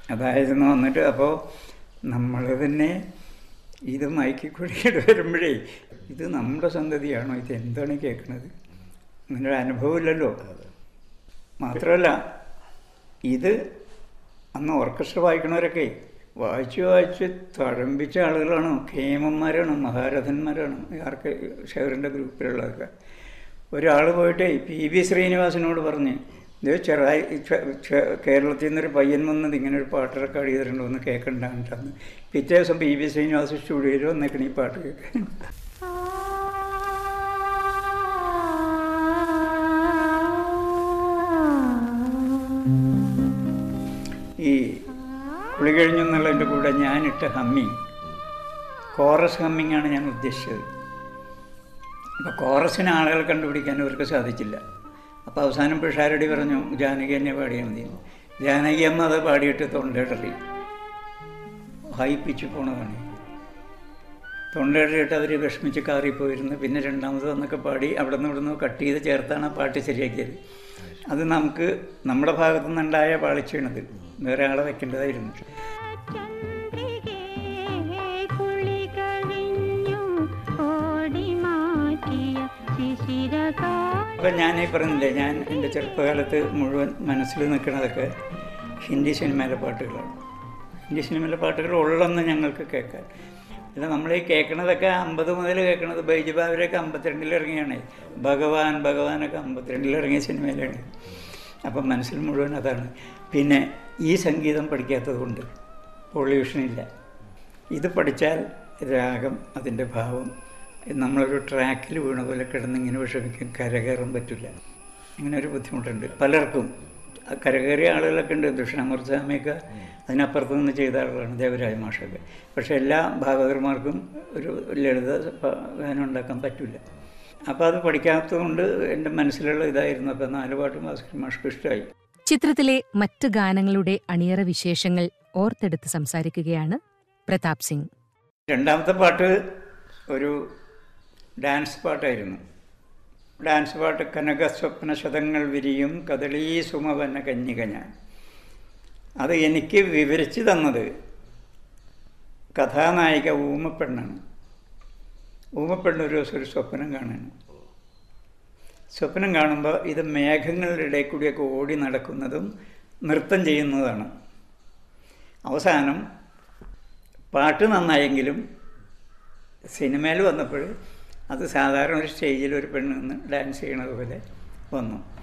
അതായിരുന്നു വന്നിട്ട് അപ്പോൾ നമ്മൾ തന്നെ ഇത് മയക്കിക്കൂടിയിട്ട് വരുമ്പോഴേ ഇത് നമ്മുടെ സന്തതിയാണോ ഇത് എന്താണ് കേൾക്കുന്നത് അങ്ങനൊരു അനുഭവമില്ലല്ലോ മാത്രമല്ല ഇത് അന്ന് ഓർക്കസ്ട്ര വായിക്കണവരൊക്കെ വായിച്ച് വായിച്ച് തഴമ്പിച്ച ആളുകളാണ് കേമന്മാരാണ് മഹാരഥന്മാരാണ് ആർക്ക് ഷെയറിൻ്റെ ഗ്രൂപ്പിലുള്ളതൊക്കെ ഒരാൾ പോയിട്ട് പി വി ശ്രീനിവാസനോട് പറഞ്ഞ് ഇത് ചെറുതായി ചെ- ചെ- കേരളത്തിൽ നിന്നൊരു പയ്യൻ വന്നത് ഇങ്ങനെ ഒരു പാട്ട് റെക്കോർഡ് ചെയ്തിട്ടുണ്ടോ എന്ന് കേൾക്കണ്ടാന്നിട്ടാന്ന് പിറ്റേ ദിവസം പി വി ശ്രീനിവാസ സ്റ്റുഡിയോയിൽ വന്നേക്കണ ഈ പാട്ട് കേൾക്കാൻ ഈ കുളി കഴിഞ്ഞെന്നുള്ളതിൻ്റെ കൂടെ ഞാനിട്ട ഹമ്മിങ് കോറസ് ഹമ്മിങ് ആണ് ഞാൻ ഉദ്ദേശിച്ചത് അപ്പോൾ കോറസിന് ആളുകൾ കണ്ടുപിടിക്കാൻ അവർക്ക് സാധിച്ചില്ല അപ്പോൾ അവസാനം പിഷാരടി പറഞ്ഞു ജാനകി എന്നെ പാടിയാൽ മതി എന്ന്. ജാനകി അമ്മ അത് പാടിയിട്ട് തൊണ്ടയിടറി ഹൈ പിച്ച് പോണതാണ് തൊണ്ടയിടറിയിട്ട് അവർ വിഷമിച്ച് കാറിപ്പോയിരുന്നു പിന്നെ രണ്ടാമത് വന്നൊക്കെ പാടി അവിടെ നിന്ന് ഇവിടെ നിന്ന് കട്ട് ചെയ്ത് ചേർത്താണ് ആ പാട്ട് ശരിയാക്കിയത് അത് നമുക്ക് നമ്മുടെ ഭാഗത്തു നിന്നുണ്ടായ പാളിച്ചാണത് വേറെ ആളെ വെക്കേണ്ടതായിരുന്നു ചന്ദ്രികേ കുളി കഴിഞ്ഞു ഓടി മാറ്റിയ ശിശിരകാല അപ്പം ഞാൻ ഈ പറഞ്ഞില്ലേ ഞാൻ എൻ്റെ ചെറുപ്പകാലത്ത് മുഴുവൻ മനസ്സിൽ നിൽക്കുന്നതൊക്കെ ഹിന്ദി സിനിമയിലെ പാട്ടുകളാണ് ഹിന്ദി സിനിമയിലെ പാട്ടുകൾ ഉള്ളെന്ന് ഞങ്ങൾക്ക് കേൾക്കാൻ അല്ല നമ്മൾ ഈ കേൾക്കണതൊക്കെ അമ്പത് മുതൽ കേൾക്കണത് ബൈജുബാബരൊക്കെ അമ്പത്തിരണ്ടിൽ ഇറങ്ങിയാണ് ഭഗവാൻ ഭഗവാനൊക്കെ അമ്പത്തിരണ്ടിൽ ഇറങ്ങിയ സിനിമയിലാണ് അപ്പം മനസ്സിൽ മുഴുവൻ അതാണ് പിന്നെ ഈ സംഗീതം പഠിക്കാത്തത് കൊണ്ട് പൊള്യൂഷനില്ല ഇത് പഠിച്ചാൽ രാഗം അതിൻ്റെ ഭാവം നമ്മളൊരു ട്രാക്കിൽ വീണ പോലെ കിടന്നിങ്ങനെ വിഷമിക്കും കരകയറാൻ പറ്റില്ല അങ്ങനെ ഒരു ബുദ്ധിമുട്ടുണ്ട് പലർക്കും ആ കരകയറിയ ആളുകളൊക്കെ ഉണ്ട് ദക്ഷിണാമൂർസ്വാമിയൊക്കെ അതിനപ്പുറത്ത് നിന്ന് ചെയ്ത ആളുകളാണ് ദേവരാജ മാഷൊക്കെ പക്ഷേ എല്ലാ ഭാഗവതന്മാർക്കും ഒരു ലളിത പ- ഗാനം ഉണ്ടാക്കാൻ പറ്റില്ല അപ്പോൾ അത് പഠിക്കാത്തതുകൊണ്ട് എൻ്റെ മനസ്സിലുള്ള ഇതായിരുന്നു അപ്പോൾ നാല് പാട്ടും ഭാസ്കരൻ മാഷ്ക്ക് ഇഷ്ടമായി ചിത്രത്തിലെ മറ്റ് ഗാനങ്ങളുടെ അണിയറ വിശേഷങ്ങൾ ഓർത്തെടുത്ത് സംസാരിക്കുകയാണ് പ്രതാപ് സിംഗ് രണ്ടാമത്തെ പാട്ട് ഒരു ഡാൻസ് പാട്ടായിരുന്നു ഡാൻസ് പാട്ട് കനക സ്വപ്ന ശതങ്ങൾ വിരിയും കദളീ സുമവന കന്യക ഞാൻ അത് എനിക്ക് വിവരിച്ചു തന്നത് കഥാനായിക ഊമപ്പെണ്ണാണ് ഊമപ്പെണ്ണ് ഒരു ദിവസം ഒരു സ്വപ്നം കാണാണ് സ്വപ്നം കാണുമ്പോൾ ഇത് മേഘങ്ങളുടെ ഇടയിൽ കൂടിയൊക്കെ ഓടി നടക്കുന്നതും നൃത്തം ചെയ്യുന്നതാണ് അവസാനം പാട്ട് നന്നായെങ്കിലും സിനിമയിൽ വന്നപ്പോൾ അത് സാധാരണ ഒരു സ്റ്റേജിൽ ഒരു പെണ്ണ് നിന്ന് ഡാൻസ് ചെയ്യണത് പോലെ വന്നു